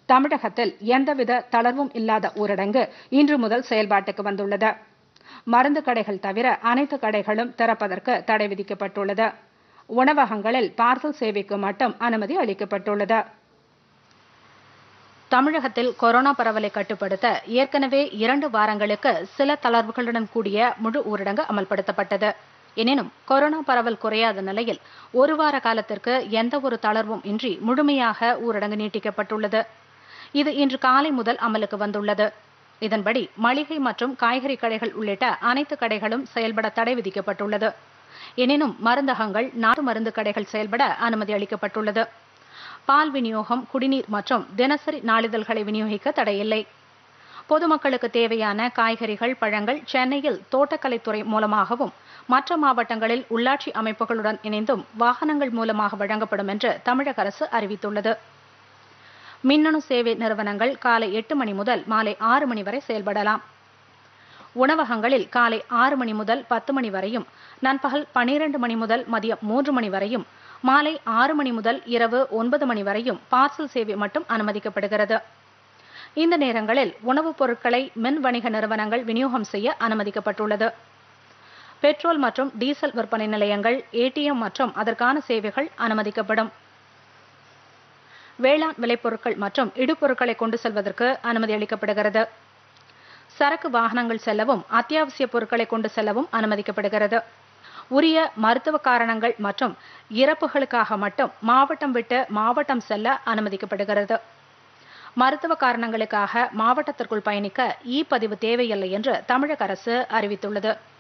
தமிழகத்தில் எந்தவித தளர்வும் இல்லாத ஊரடங்கு இன்று முதல் செயல்பாட்டுக்கு வந்துள்ளது மருந்து கடைகள் தவிர அனைத்து கடைகளும் திறப்பதற்கு தடை விதிக்கப்பட்டுள்ளது உணவகங்களில் பார்சல் சேவைக்கு மட்டும் அனுமதி அளிக்கப்பட்டுள்ளது தமிழகத்தில் கொரோனா பரவலை கட்டுப்படுத்த ஏற்கனவே இரண்டு வாரங்களுக்கு சில தளர்வுகளுடன் கூடிய முழு ஊரடங்கு அமல்படுத்தப்பட்டது எனினும் கொரோனா பரவல் குறையாத நிலையில் ஒரு வார காலத்திற்கு எந்த ஒரு தளர்வும் இன்றி முழுமையாக ஊரடங்கு நீட்டிக்கப்பட்டுள்ளது இது இன்று காலை முதல் அமலுக்கு வந்துள்ளது இதன்படி மளிகை மற்றும் காய்கறி கடைகள் உள்ளிட்ட அனைத்து கடைகளும் செயல்பட தடை விதிக்கப்பட்டுள்ளது எனினும் மருந்தகங்கள் நாட்டு மருந்து கடைகள் செயல்பட அனுமதி அளிக்கப்பட்டுள்ளது பால் விநியோகம் குடிநீர் மற்றும் தினசரி நாளிதழ்களை விநியோகிக்க தடையில்லை பொதுமக்களுக்கு தேவையான காய்கறிகள் பழங்கள் சென்னையில் தோட்டக்கலைத்துறை மூலமாகவும் மற்ற மாவட்டங்களில் உள்ளாட்சி அமைப்புகளுடன் இணைந்தும் வாகனங்கள் மூலமாக வழங்கப்படும் என்று தமிழக அரசு அறிவித்துள்ளது மின்னணு சேவை நிறுவனங்கள் காலை எட்டு மணி முதல் மாலை ஆறு மணி வரை செயல்படலாம் உணவகங்களில் காலை ஆறு மணி முதல் பத்து மணி வரையும் நண்பகல் பனிரெண்டு மணி முதல் மதியம் மூன்று மணி வரையும் மாலை ஆறு மணி முதல் இரவு ஒன்பது மணி வரையும் பார்சல் சேவை மட்டும் அனுமதிக்கப்படுகிறது இந்த நேரங்களில் உணவுப் பொருட்களை மின் வணிக நிறுவனங்கள் விநியோகம் செய்ய அனுமதிக்கப்பட்டுள்ளது பெட்ரோல் மற்றும் டீசல் விற்பனை நிலையங்கள் ஏடிஎம் மற்றும் அதற்கான சேவைகள் அனுமதிக்கப்படும் வேளாண் விளைபொருட்கள் மற்றும் இடுபொருட்களை கொண்டு செல்வதற்கு அனுமதி அளிக்கப்படுகிறது சரக்கு வாகனங்கள் செல்லவும் அத்தியாவசிய பொருட்களை கொண்டு செல்லவும் அனுமதிக்கப்படுகிறது உரிய மருத்துவ காரணங்கள் மற்றும் இறப்புகளுக்காக மட்டும் மாவட்டம் விட்டு மாவட்டம் செல்ல அனுமதிக்கப்படுகிறது மருத்துவ காரணங்களுக்காக மாவட்டத்திற்குள் பயணிக்க இ பதிவு தேவையில்லை என்று தமிழக அரசு அறிவித்துள்ளது